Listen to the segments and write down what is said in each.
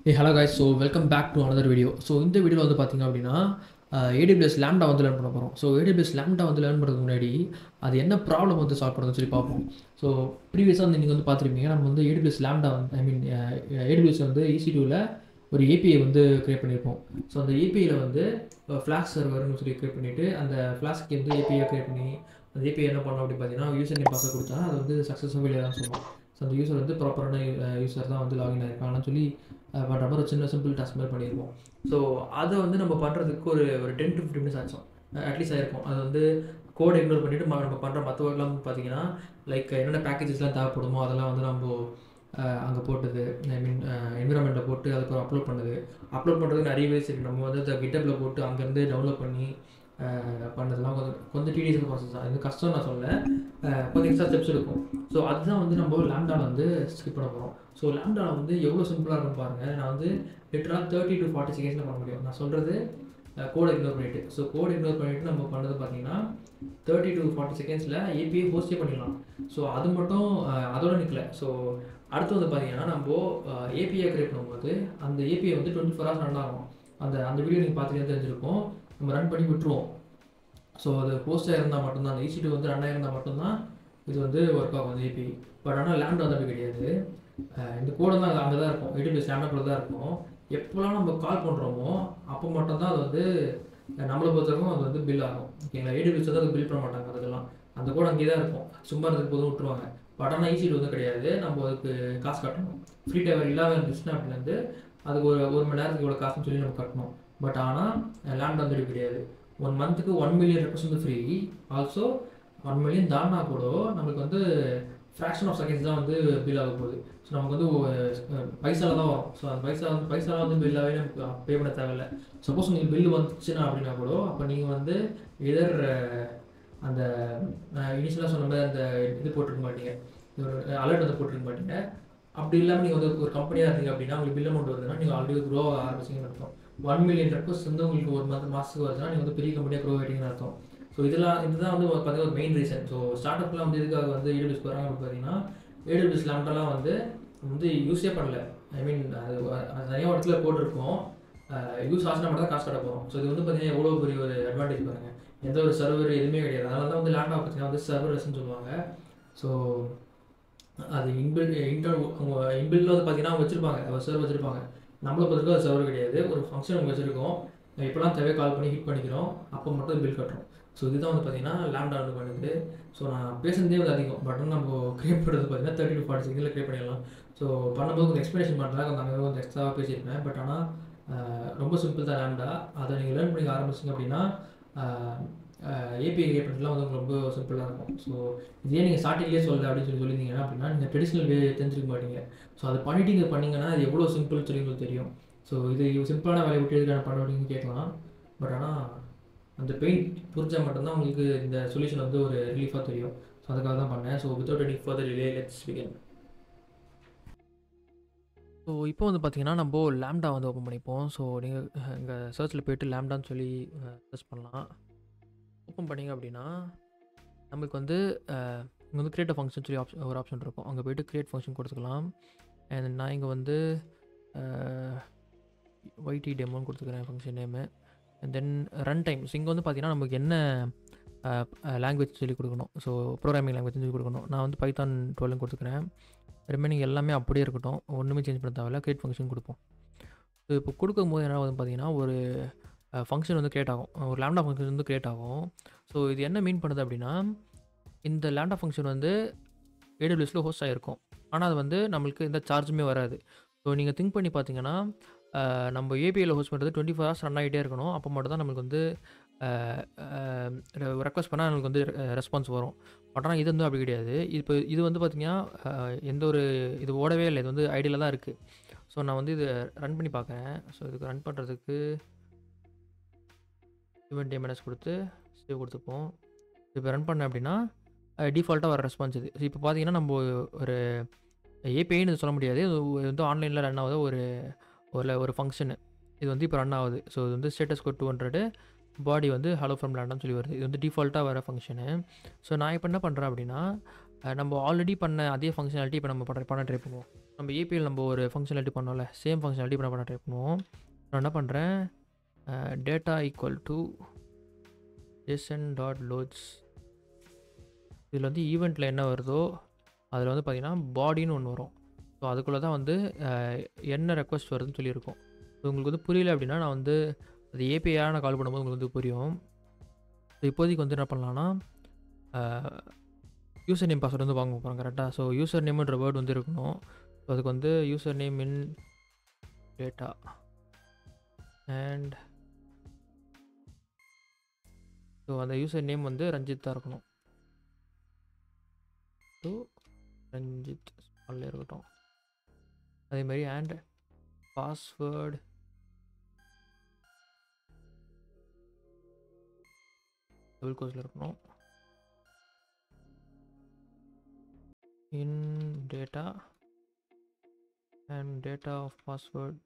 A hello guys so welcome back to another video so இந்த வீடியோவில் வந்து பார்த்தீங்க அப்படின்னா ஏடிபிஎஸ் லேம்டா வந்து லேர்ன் பண்ண போகிறோம் ஸோ ஏடிபிஎஸ் லேம்டா வந்து லேர்ன் பண்ணுறதுக்கு முன்னாடி அது என்ன ப்ராப்ளம் வந்து சால்வ் பண்ணுறதுன்னு சொல்லி பார்ப்போம் ஸோ ப்ரீவியஸாக வந்து நீங்கள் வந்து பார்த்துருப்பீங்க நம்ம வந்து ஏடிபிஎஸ் லேம்டா வந்து ஐ மீன் ஏடிபிஎஸ் வந்து ஈசி டூவில் ஒரு ஏபிஐ வந்து க்ரியேட் பண்ணியிருப்போம் ஸோ அந்த ஏபிஐயில் வந்து ஃப்ளாஷ் சர்வர்னு சொல்லி க்ரியேட் பண்ணிவிட்டு அந்த ஃப்ளாஷ்க்கு வந்து ஏபிஐ க்ரியேட் பண்ணி அந்த ஏபிஐ என்ன பண்ணோம் அப்படின்னு பார்த்தீங்கன்னா யூசர் நேம் பாஸ்வேர்ட் கொடுத்தா அது வந்து சக்ஸஸ்ஃபுல் தான் சொல்லுவோம் ஸோ அந்த யூசர் வந்து ப்ராப்பரான யூசர் தான் வந்து லாகின் ஆயிருக்காங்கன்னு சொல்லி பண்ணுற மாதிரி ஒரு சின்ன சிம்பிள் டாஸ்க் மாதிரி பண்ணியிருப்போம் ஸோ அதை வந்து நம்ம பண்ணுறதுக்கு ஒரு ஒரு டென் டு ஃபிஃப்டி மினிட்ஸ் ஆச்சும் அட்லீஸ்ட் ஆயிருக்கும் அது வந்து கோடை இக்னோர் பண்ணிவிட்டு நம்ம பண்ணுற மற்ற ஒர்க்லாம் வந்து பார்த்தீங்கன்னா லைக் என்னென்ன பேக்கேஜஸ்லாம் தேவைப்படுமோ அதெல்லாம் வந்து நம்ம அங்கே போட்டது ஐ மீன் என்விரான்மெண்ட்டில் போட்டு அதுக்கப்புறம் அப்லோட் பண்ணுது அப்லோட் பண்ணுறதுக்கு நிறைய வேஸ் இருக்குது நம்ம வந்து அந்த கிட்டப்பில் போட்டு அங்கேருந்து டவுன்லோட் பண்ணி பண்ணதெல்லாம் கொஞ்சம் கொஞ்சம் டிடிஎஸ் ப்ராசஸ் தான் இது கஷ்டம் நான் சொல்ல கொஞ்சம் எக்ஸ்ட்ரா ஸ்டெப்ஸ் இருக்கும் ஸோ அதுதான் வந்து நம்ம லேம்டாவில் வந்து ஸ்கிப் பண்ண போகிறோம் ஸோ லேம்டாவில் வந்து எவ்வளோ சிம்பிளாக இருக்கும் பாருங்கள் நான் வந்து லிட்டராக தேர்ட்டி டு ஃபார்ட்டி செகண்ட்ஸில் பண்ண முடியும் நான் சொல்கிறது கோடை இக்னோர் பண்ணிவிட்டு ஸோ கோடை இக்னோர் பண்ணிவிட்டு நம்ம பண்ணது பார்த்தீங்கன்னா தேர்ட்டி டு ஃபார்ட்டி செகண்ட்ஸில் ஏபிஐ ஹோஸ்டே பண்ணிடலாம் ஸோ அது மட்டும் அதோட நிற்கல ஸோ அடுத்து வந்து பார்த்தீங்கன்னா நம்ம ஏபிஐ கிரியேட் பண்ணும்போது அந்த ஏபிஐ வந்து டுவெண்ட்டி ஃபோர் ஹவர்ஸ் ரன் ஆகும் அந்த அந்த வீடியோ நீங்கள் பார்த்துட்டே தெரிஞ்சிருக்கும் நம்ம ரன் பண்ணி விட்டுருவோம் ஸோ அது ஹோஸ்டாக இருந்தால் மட்டும்தான் அந்த ஈசி டூ வந்து ரன் ஆகிருந்தால் மட்டும்தான் இது வந்து ஒர்க் ஆகும் அந்த ஏபிஐ பட் ஆனால் லேண்ட் வந்து அப்படி கிடையாது இந்த கோடை தான் அங்கே தான் இருக்கும் ஏடிபிஎஸ் லேண்டாக்குள்ள தான் இருக்கும் எப்போல்லாம் நம்ம கால் பண்ணுறோமோ அப்போ மட்டும்தான் அது வந்து நம்மளை பொறுத்தவரைக்கும் அது வந்து பில் ஆகும் ஓகேங்களா ஏடிபிஎஸ் வந்து அது பில் பண்ண மாட்டாங்க அதுக்கெல்லாம் அந்த கோடு அங்கேயே தான் இருக்கும் சும்மா இருந்ததுக்கு போதும் விட்டுருவாங்க பட் ஆனால் ஈஸி வந்து கிடையாது நம்ம அதுக்கு காசு கட்டணும் ஃப்ரீ டைவர் இல்லாமல் இருந்துச்சுன்னா அப்படிலேருந்து அதுக்கு ஒரு ஒரு மணி நேரத்துக்கு இவ்வளோ காசுன்னு சொல்லி நம்ம கட்டணும் பட் ஆனால் லேண்ட் வந்து கிடையாது ஒன் மந்த்துக்கு ஒன் மில்லியன் ரெப்ரஸ் வந்து ஃப்ரீ ஆல்சோ ஒன் மில்லியன் தானா கூட நம்மளுக்கு வந்து ஃப்ராக்ஷன் ஆஃப் செகண்ட்ஸ் தான் வந்து பில் ஆக போகுது ஸோ நமக்கு வந்து பைசாவில் தான் வரும் ஸோ அந்த பைசா வந்து பைசாவில் வந்து பில்லாகவே நமக்கு பே பண்ண தேவையில்லை சப்போஸ் உங்களுக்கு பில்லு வந்துச்சுன்னா அப்படின்னா கூட அப்போ நீங்கள் வந்து எதர் அந்த இனிஷியலாக சொன்ன மாதிரி அந்த இது போட்டிருக்க மாட்டீங்க அலர்ட் வந்து போட்டிருக்க மாட்டீங்க அப்படி இல்லாமல் நீங்கள் வந்து ஒரு கம்பெனியாக இருந்தீங்க அப்படின்னா உங்களுக்கு பில் அமௌண்ட் வருதுன்னா நீங்கள் ஆல்ரெடி க்ரோ ஆக ஆரம்பிச்சிங்கன்னு அர்த்தம் ஒன் மில்லியன் ரெக்வஸ்ட் வந்து உங்களுக்கு ஒரு மந்த் மாதத்துக்கு வருதுன்னா நீங்கள் வந்து பெரிய கம்பெனியாக க்ரோ ஆகிட்டீங்கன்னு அர்த்தம் ஸோ இதெல்லாம் இதுதான் வந்து பார்த்தீங்கன்னா ஒரு மெயின் ரீசன் ஸோ ஸ்டார்ட் அப்லாம் வந்து எதுக்காக வந்து ஏடபிள்யூஸ் போகிறாங்க அப்படின்னு பார்த்தீங்கன்னா ஏடபிள்யூஸ் லேம்டெல்லாம் வந்து வந்து யூஸே பண்ணல ஐ மீன் அது நிறைய இடத்துல போட்டிருக்கோம் யூஸ் ஆச்சுனா மட்டும் தான் காசு கட்ட போகிறோம் ஸோ இது வந்து பார்த்தீங்கன்னா எவ்வளோ பெரிய ஒரு அட்வான்டேஜ் பாருங்கள் எந்த ஒரு சர்வர் எதுவுமே கிடையாது அதனால தான் வந்து லேப்டாப் பார்த்தீங்கன்னா வந்து சர்வர்ஸ்ன்னு சொல்லுவாங்க ஸோ அது இன்பில் இன்டர் அவங்க இன்பில்ல வந்து பார்த்தீங்கன்னா அவங்க வச்சிருப்பாங்க அவங்க சர்வர் வச்சிருப்பாங்க நம்மளை பொறுத்தவரைக்கும் அது சர்வர் கிடையாது ஒரு ஃபங்க்ஷன் அவங்க வச்சிருக்கோம் இப்போலாம் தேவை கால் பண்ணி ஹிட் பண்ணிக்கிறோம் அப்போ மட்டும் பில் கட்டுறோம் ஸோ இதுதான் வந்து பார்த்தீங்கன்னா லேம்டா வந்து பண்ணுது ஸோ நான் பேசுனதே வந்து அதிகம் பட் நம்ம கிரியேட் பண்ணுறது பார்த்தீங்கன்னா தேர்ட்டி டு ஃபார்ட்டி செகண்டில் கிரியேட் பண்ணிடலாம் ஸோ பண்ணும்போது கொஞ்சம் எக்ஸ்ப்ளனேஷன் பண்ணுறாங்க கொஞ்சம் அங்கே கொஞ்சம் எக்ஸ்ட்ராவாக பேசியிருப்பேன் பட் ஆனால் ரொம்ப சிம்பிள் தான் லேம்டா அதை நீங்கள் லேர்ன் பண்ணி ஆரம்பிச்சிங்க அப்படின்னா ஏபிஐ கிரியேட் பண்ணுறதுலாம் வந்து ரொம்ப சிம்பிளாக இருக்கும் ஸோ இதே நீங்கள் ஸ்டார்டிங்லேயே சொல்ல அப்படின்னு சொல்லி சொல்லியிருந்தீங்கன்னா அப்படின்னா நீங்கள் ட்ரெடிஷ்னல் வே தெரிஞ்சிருக்க மாட்டீங்க ஸோ அதை பண்ணிட்டு இங்கே பண்ணிங்கன்னா அது எவ்வளோ சிம்பிள் சொல்லி உங்களுக்கு தெரியும் ஸோ இது சிம்பிளான வேலையை விட்டு எதுக்கான பண்ண அப்படின்னு கேட்கலாம் பட் ஆனால் அந்த பெயின் புரிஞ்சால் மட்டும்தான் உங்களுக்கு இந்த சொல்யூஷன் வந்து ஒரு ரிலீஃபாக தெரியும் ஸோ அதுக்காக தான் பண்ணேன் so without any further delay let's begin so இப்போ வந்து பார்த்தீங்கன்னா நம்ம லேம்டா வந்து ஓப்பன் பண்ணிப்போம் ஸோ நீங்கள் இங்கே சர்ச்சில் போய்ட்டு லேம்டான்னு சொல்லி சர்ச் பண்ணலாம் ஓப்பன் பண்ணிங்க அப்படின்னா நம்மளுக்கு வந்து இங்கே வந்து கிரியேட் ஃபங்க்ஷன் சொல்லி ஆப்ஷன் ஒரு ஆப்ஷன் இருக்கும் அங்கே போய்ட்டு கிரியேட் ஃபங்க்ஷன் கொடுத்துக்கலாம் அண்ட் நான் இங்கே வந்து ஒய்டி டெமோன்னு கொடுத்துக்கிறேன் function name and then run time so இங்கே வந்து பார்த்தீங்கன்னா நமக்கு என்ன லாங்குவேஜ் சொல்லி கொடுக்கணும் ஸோ ப்ரோக்ராமிங் லாங்குவேஜ் சொல்லி கொடுக்கணும் நான் வந்து பைத்தான் டுவெல்னு கொடுத்துக்கிறேன் ரிமைனிங் எல்லாமே அப்படியே இருக்கட்டும் ஒன்றுமே சேஞ்ச் பண்ண தேவையில்ல கிரியேட் ஃபங்க்ஷன் கொடுப்போம் ஸோ இப்போ கொடுக்கும்போது என்ன வந்து பார்த்தீங்கன்னா ஒரு ஃபங்க்ஷன் வந்து க்ரியேட் ஆகும் ஒரு லேம்டா ஃபங்க்ஷன் வந்து க்ரியேட் ஆகும் ஸோ இது என்ன மீன் பண்ணுது அப்படின்னா இந்த லேம்டா ஃபங்க்ஷன் வந்து ஏடபிள்யூஸில் ஹோஸ்ட் ஆகிருக்கும் ஆனால் அது வந்து நம்மளுக்கு எந்த சார்ஜுமே வராது ஸோ நீங்கள் திங்க் பண்ணி பார்த்தீங்கன்னா நம்ம ஏபிஐயில் ஹோஸ்ட் பண்ணுறது டுவெண்ட்டி ஃபோர் ஹவர்ஸ் ரன் ஆகிட்டே இருக்கணும் அப்போ மட்டும் தான் நம்மளுக்கு வந்து ரெக்வஸ்ட் பண்ணால் நம்மளுக்கு வந்து ரெஸ்பான்ஸ் வரும் பட் ஆனால் இது வந்து அப்படி கிடையாது இப்போ இது வந்து பார்த்திங்கன்னா எந்த ஒரு இது ஓடவே இல்லை இது வந்து ஐடியில் தான் இருக்குது ஸோ நான் வந்து இது ரன் பண்ணி பார்க்குறேன் ஸோ இதுக்கு ரன் பண்ணுறதுக்கு ஈவெண்ட் டேமேஜ் கொடுத்து சேவ் கொடுத்துப்போம் இப்போ ரன் பண்ணேன் அப்படின்னா டிஃபால்ட்டாக வர ரெஸ்பான்ஸ் இது இப்போ பார்த்தீங்கன்னா நம்ம ஒரு ஏபிஐன்னு சொல்ல முடியாது இது வந்து ஆன்லைனில் ரன் ஆகுது ஒரு ஒரு ஒரு ஃபங்க்ஷனு இது வந்து இப்போ ரன் ஆகுது ஸோ இது வந்து status code two hundred body வந்து ஹலோ ஃப்ரம் லேண்டான்னு சொல்லி வருது இது வந்து டிஃபால்ட்டாக வர ஃபங்க்ஷனு ஸோ நான் இப்போ என்ன பண்ணுறேன் அப்படின்னா நம்ம ஆல்ரெடி பண்ண அதே ஃபங்க்ஷனாலிட்டி இப்போ நம்ம பண்ண பண்ண ட்ரை பண்ணுவோம் நம்ம ஏபிஎல் நம்ம ஒரு ஃபங்க்ஷனாலிட்டி பண்ணோம்ல சேம் ஃபங்க்ஷனாலிட்டி பண்ண பண்ண ட்ரை பண்ணுவோம் நான் என்ன பண்ணுறேன் data equal to JSON dot loads இதில் வந்து ஈவெண்ட்டில் என்ன வருதோ அதில் வந்து பார்த்திங்கன்னா பாடின்னு ஒன்று வரும் ஸோ அதுக்குள்ளே தான் வந்து அஹ், என்ன ரெக்வஸ்ட் வருதுன்னு சொல்லியிருக்கோம் ஸோ உங்களுக்கு வந்து புரியல அப்படின்னா நான் வந்து அது ஏபிஐயாக நான் கால் பண்ணும்போது உங்களுக்கு வந்து புரியும் ஸோ இப்போதைக்கு வந்து என்ன பண்ணலான்னா யூசர் நேம் பாஸ்வேர்டு வந்து வாங்க போகிறோம் கரெக்டாக ஸோ யூசர் நேம்ன்ற வேர்டு வந்து இருக்கணும் ஸோ அதுக்கு வந்து user name in data and so அந்த யூசர் நேம் வந்து ரஞ்சித் தான் இருக்கணும் ஸோ ரஞ்சித் ஸ்மாலில் இருக்கட்டும் அதே மாதிரி அண்ட் பாஸ்வேர்டு டபுள் கோர்ஸில் இருக்கணும் in data and data of password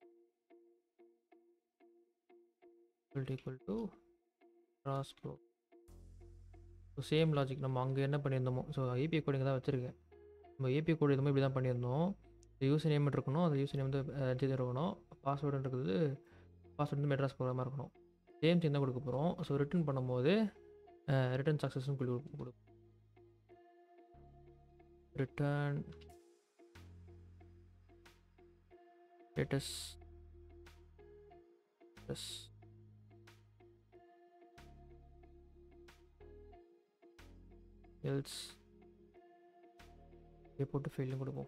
equal to cross pro so same logic நம்ம அங்கே என்ன பண்ணியிருந்தோமோ ஸோ ஏபிஐ கோடிங் தான் வச்சுருக்கேன் நம்ம ஏபிஐ கோடு இதுமாதிரி இப்படி தான் பண்ணியிருந்தோம் யூசர் நேம் இருக்கணும் அந்த யூசர் நேம் வந்து ரஞ்சித் இருக்கணும் பாஸ்வேர்டுன்றது பாஸ்வேர்டு வந்து மெட்ராஸ் ப்ரோக்ராமாக இருக்கணும் சேம் திங் தான் கொடுக்க போகிறோம் ஸோ ரிட்டர்ன் பண்ணும்போது ரிட்டர்ன் சக்ஸஸ்னு கொடு கொடுக்கும் ரிட்டர்ன் ஸ்டேட்டஸ் ப்ளஸ் எல்ஸ் இதே போட்டு ஃபெயிலும் கொடுப்போம்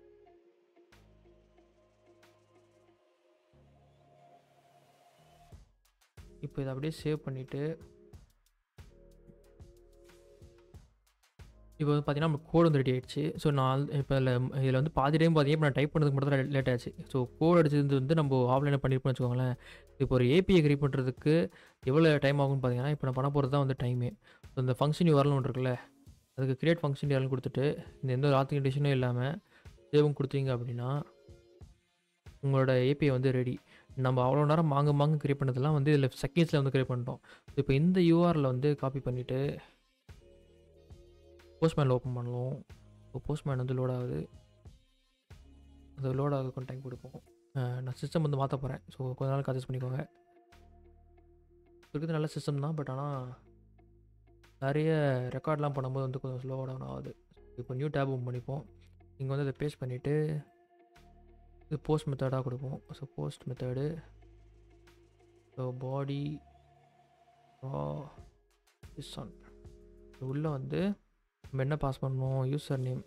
இப்போ இதை அப்படியே சேவ் பண்ணிவிட்டு இப்போ வந்து பார்த்தீங்கன்னா நம்ம கோடு வந்து ரெடி ஆயிடுச்சு ஸோ நான் இப்போ இதில் இதில் வந்து பாதி டைம் பார்த்தீங்கன்னா இப்போ நான் டைப் பண்ணதுக்கு மட்டும் தான் லேட் ஆச்சு ஸோ கோட் அடிச்சது வந்து நம்ம ஆஃப்லைனில் பண்ணியிருப்போம்னு வச்சுக்கோங்களேன் இப்போ ஒரு ஏபிஐ கிரியேட் பண்ணுறதுக்கு எவ்வளோ டைம் ஆகும்னு பார்த்தீங்கன்னா இப்போ நான் பண்ண போகிறது தான் வந்து டைமே ஸோ இந்த ஃபங்க்ஷன் வரலாம் ஒன்று இருக்குல்ல அதுக்கு கிரியேட் ஃபங்க்ஷன் யாரும் கொடுத்துட்டு இந்த எந்த ஒரு ஆத்தன்டிகேஷனும் இல்லாமல் சேவும் கொடுத்தீங்க அப்படின்னா உங்களோட ஏபிஐ வந்து ரெடி நம்ம அவ்வளோ நேரம் மாங்க மாங்க கிரியேட் பண்ணதெல்லாம் வந்து இதில் செகண்ட்ஸில் வந்து கிரியேட் பண்ணிட்டோம் இப்போ இந்த யூஆரில் வந்து காப்பி பண்ணிவிட்டு போஸ்ட்மேனில் ஓப்பன் பண்ணுவோம் இப்போ போஸ்ட்மேன் வந்து லோட் ஆகுது அது லோட் ஆகுது கொஞ்சம் டைம் கொடுப்போம் அஹ் நான் சிஸ்டம் வந்து மாற்ற போகிறேன் ஸோ கொஞ்ச நாள் அட்ஜஸ்ட் பண்ணிக்கோங்க இருக்குது நல்ல சிஸ்டம் தான் பட் ஆனால் நிறைய ரெக்கார்ட்லாம் பண்ணும்போது வந்து கொஞ்சம் ஸ்லோவாக டவுன் ஆகுது இப்போ நியூ டேப் ஓப்பன் பண்ணிப்போம் இங்கே வந்து அதை பேஸ்ட் பண்ணிவிட்டு இது போஸ்ட் மெத்தடாக கொடுப்போம் so post method so body is on உள்ளே வந்து நம்ம என்ன பாஸ் பண்ணணும் யூசர் நேம்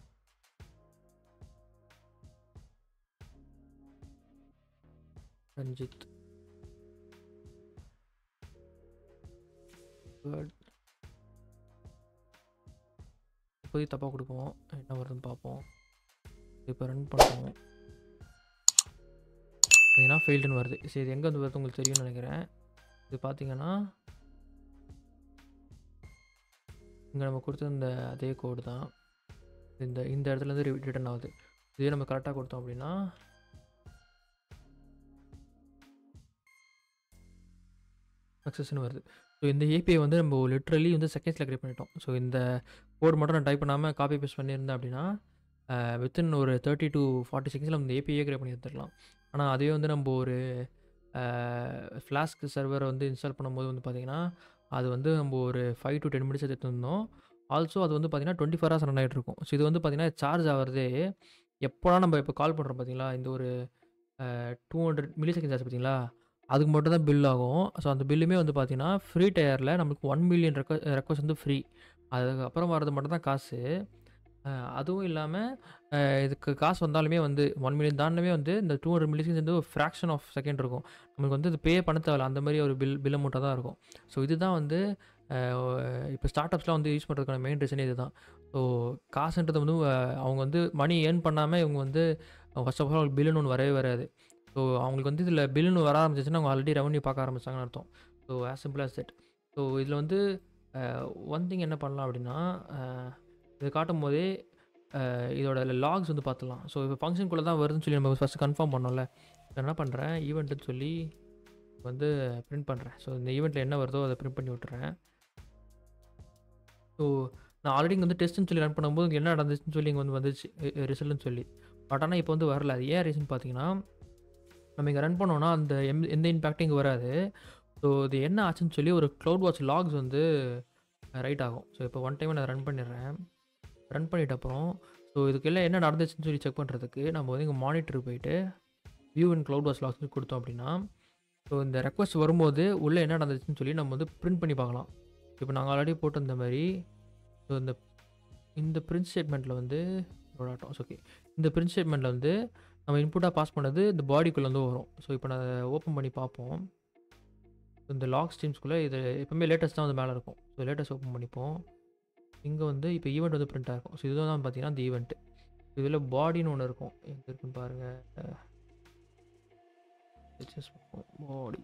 ரஞ்சித் வேர்ட் இப்போதைக்கு தப்பாக கொடுப்போம் என்ன வருதுன்னு பார்ப்போம் இப்போ ரன் பண்ணுவோம் பார்த்தீங்கன்னா ஃபெயில்டுன்னு வருது சரி இது எங்கே வந்து வருது உங்களுக்கு தெரியும்னு நினைக்கிறேன் இது பார்த்தீங்கன்னா இங்கே நம்ம கொடுத்த அதே கோடு தான் இந்த இந்த இடத்துலேருந்து ரிட்டர்ன் ஆகுது இதே நம்ம கரெக்டாக கொடுத்தோம் அப்படின்னா சக்ஸஸ்னு வருது ஸோ இந்த ஏபிஐ வந்து நம்ம லிட்ரலி வந்து செகண்ட்ஸில் கிரியேட் பண்ணிட்டோம் ஸோ இந்த கோட் மட்டும் நான் டைப் பண்ணாமல் காப்பி பேஸ்ட் பண்ணியிருந்தேன் அப்படின்னா வித்தின் ஒரு தேர்ட்டி டு ஃபார்ட்டி செகண்ட்ஸில் நம்ம ஏபிஐயே கிரியேட் பண்ணி எடுத்துடலாம் ஆனால் அதே வந்து நம்ம ஒரு ஃப்ளாஸ்க் சர்வரை வந்து இன்ஸ்டால் பண்ணும்போது வந்து பார்த்திங்கன்னா அது வந்து நம்ம ஒரு ஃபைவ் டு டென் மினிட்ஸ் எடுத்துருந்தோம் ஆல்சோ அது வந்து பார்த்திங்கன்னா டுவெண்ட்டி ஃபோர் ஹவர்ஸ் ரன் ஆகிட்டு இருக்கும் ஸோ இது வந்து பார்த்திங்கன்னா சார்ஜ் ஆகிறதே எப்போலாம் நம்ம இப்போ கால் பண்ணுறோம் பார்த்தீங்களா இந்த ஒரு டூ ஹண்ட்ரட் மில்லி செகண்ட்ஸ் ஆச்சு பார்த்தீங்களா அதுக்கு மட்டும் தான் பில் ஆகும் ஸோ அந்த பில்லுமே வந்து பார்த்திங்கன்னா ஃப்ரீ டயரில் நம்மளுக்கு ஒன் மில்லியன் ரெக்வ ரெக்வஸ்ட் வந்து ஃப்ரீ அதுக்கப்புறம் வர்றது மட்டும் தான் காசு அஹ் அதுவும் இல்லாமல் இதுக்கு காசு வந்தாலுமே வந்து ஒன் மில்லியன் தாண்டவே வந்து இந்த டூ ஹண்ட்ரட் மில்லியன்ஸ் வந்து ஒரு ஃப்ராக்ஷன் ஆஃப் செகண்ட் இருக்கும் நம்மளுக்கு வந்து இது பே பண்ண தேவையில்ல அந்த மாதிரி ஒரு பில் பில் அமௌண்ட்டாக தான் இருக்கும் ஸோ இதுதான் வந்து இப்போ ஸ்டார்ட் அப்ஸ்லாம் வந்து யூஸ் பண்ணுறதுக்கான மெயின் ரீசனே இது தான் ஸோ காசுன்றது வந்து அஹ் அவங்க வந்து மணி ஏர்ன் பண்ணாமல் இவங்க வந்து ஃபர்ஸ்ட் ஆஃப் ஆல் அவங்களுக்கு பில்லுன்னு ஒன்று வரவே வராது ஸோ அவங்களுக்கு வந்து இதில் பில்லுன்னு வர ஆரம்பிச்சிச்சுன்னா அவங்க ஆல்ரெடி ரெவன்யூ பார்க்க ஆரம்பிச்சாங்கன்னு அர்த்தம் so as simple as that so இதில் வந்து ஒன் திங் என்ன பண்ணலாம் அப்படின்னா இது காட்டும் போதே இதோட லாக்ஸ் வந்து பார்த்துலாம் ஸோ இப்போ ஃபங்க்ஷனுக்குள்ளே தான் வருதுன்னு சொல்லி நம்ம ஃபஸ்ட்டு கன்ஃபார்ம் பண்ணோம்ல என்ன பண்ணுறேன் ஈவெண்ட்டுன்னு சொல்லி வந்து பிரிண்ட் பண்ணுறேன் ஸோ இந்த ஈவெண்ட்டில் என்ன வருதோ அதை பிரிண்ட் பண்ணி விட்டுறேன் ஸோ நான் ஆல்ரெடி இங்கே வந்து டெஸ்ட்டுன்னு சொல்லி ரன் பண்ணும்போது இங்க என்ன நடந்துச்சுன்னு சொல்லி இங்கே வந்து வந்துச்சு ரிசல்ட்னு சொல்லி பட் ஆனால் இப்போ வந்து வரல அது ஏன் ரீசன் பார்த்தீங்கன்னா நம்ம இங்கே ரன் பண்ணோன்னா அந்த எம் எந்த இம்பேக்டும் இங்கே வராது ஸோ இது என்ன ஆச்சுன்னு சொல்லி ஒரு க்ளவுட் வாட்ச் லாக்ஸ் வந்து ரைட் ஆகும் ஸோ இப்போ ஒன் டைம் நான் ரன் பண்ணிடுறேன் ரன் பண்ணிட்ட அப்புறம் ஸோ இதுக்கெல்லாம் என்ன நடந்துச்சுன்னு சொல்லி செக் பண்ணுறதுக்கு நம்ம வந்து இங்கே மானிட்டருக்கு போயிட்டு view and cloud watch logs கொடுத்தோம் அப்படின்னா ஸோ இந்த ரெக்வஸ்ட் வரும்போது உள்ளே என்ன நடந்துச்சுன்னு சொல்லி நம்ம வந்து பிரிண்ட் பண்ணி பார்க்கலாம் இப்போ நாங்கள் ஆல்ரெடி போட்டிருந்த மாதிரி ஸோ இந்த இந்த பிரிண்ட் ஸ்டேட்மெண்ட்டில் வந்து ஆட்டோம் ஓகே இந்த பிரிண்ட் ஸ்டேட்மெண்ட்டில் வந்து நம்ம இன்புட்டாக பாஸ் பண்ணது இந்த பாடிக்குள்ளே வந்து வரும் ஸோ இப்போ நான் ஓப்பன் பண்ணி பார்ப்போம் இந்த லாக் ஸ்ட்ரீம்ஸ்குள்ளே இது எப்பவுமே லேட்டஸ்ட் தான் வந்து மேலே இருக்கும் ஸோ லேட்டஸ்ட் ஓப்பன் பண்ணிப்போம் இங்கே வந்து இப்போ ஈவெண்ட் வந்து பிரிண்ட் ஆகிருக்கும் ஸோ இதுதான் பார்த்தீங்கன்னா இந்த ஈவெண்ட்டு இதில் பாடின்னு ஒன்று இருக்கும் எங்கே இருக்குன்னு பாருங்கள் பாடி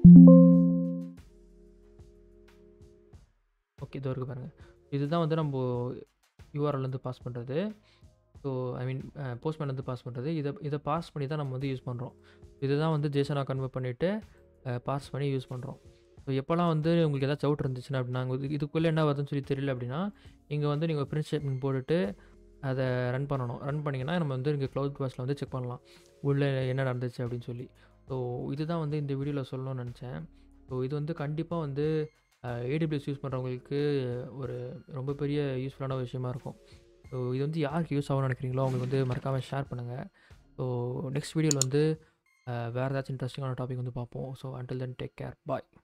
ஓகே இது இருக்குது பாருங்கள் இதுதான் வந்து நம்ம யூஆர்எல்லேருந்து பாஸ் பண்ணுறது ஸோ ஐ மீன் போஸ்ட்மேன்லேருந்து பாஸ் பண்ணுறது இதை இதை பாஸ் பண்ணி தான் நம்ம வந்து யூஸ் பண்ணுறோம் இதுதான் வந்து ஜேசனாக கன்வெர்ட் பண்ணிவிட்டு பாஸ் பண்ணி யூஸ் பண்ணுறோம் ஸோ எப்போல்லாம் வந்து உங்களுக்கு ஏதாச்சும் அவுட் இருந்துச்சுன்னா அப்படின்னா இது இதுக்குள்ளே என்ன வருதுன்னு சொல்லி தெரியல அப்படின்னா இங்கே வந்து நீங்கள் பிரிண்ட் ஸ்டேட்மெண்ட் போட்டுட்டு அதை ரன் பண்ணணும் ரன் பண்ணிங்கன்னா நம்ம வந்து இங்கே க்ளவுட் பாஸில் வந்து செக் பண்ணலாம் உள்ளே என்ன நடந்துச்சு அப்படின்னு சொல்லி ஸோ இதுதான் வந்து இந்த வீடியோவில் சொல்லணும்னு நினச்சேன் ஸோ இது வந்து கண்டிப்பாக வந்து ஏடபிள்யூஎஸ் யூஸ் பண்ணுறவங்களுக்கு ஒரு ரொம்ப பெரிய யூஸ்ஃபுல்லான விஷயமா இருக்கும் ஸோ இது வந்து யாருக்கு யூஸ் ஆகும்னு நினைக்கிறீங்களோ அவங்களுக்கு வந்து மறக்காமல் ஷேர் பண்ணுங்கள் ஸோ நெக்ஸ்ட் வீடியோவில் வந்து வேறு ஏதாச்சும் இன்ட்ரெஸ்டிங்கான டாபிக் வந்து பார்ப்போம் so until then take care பாய்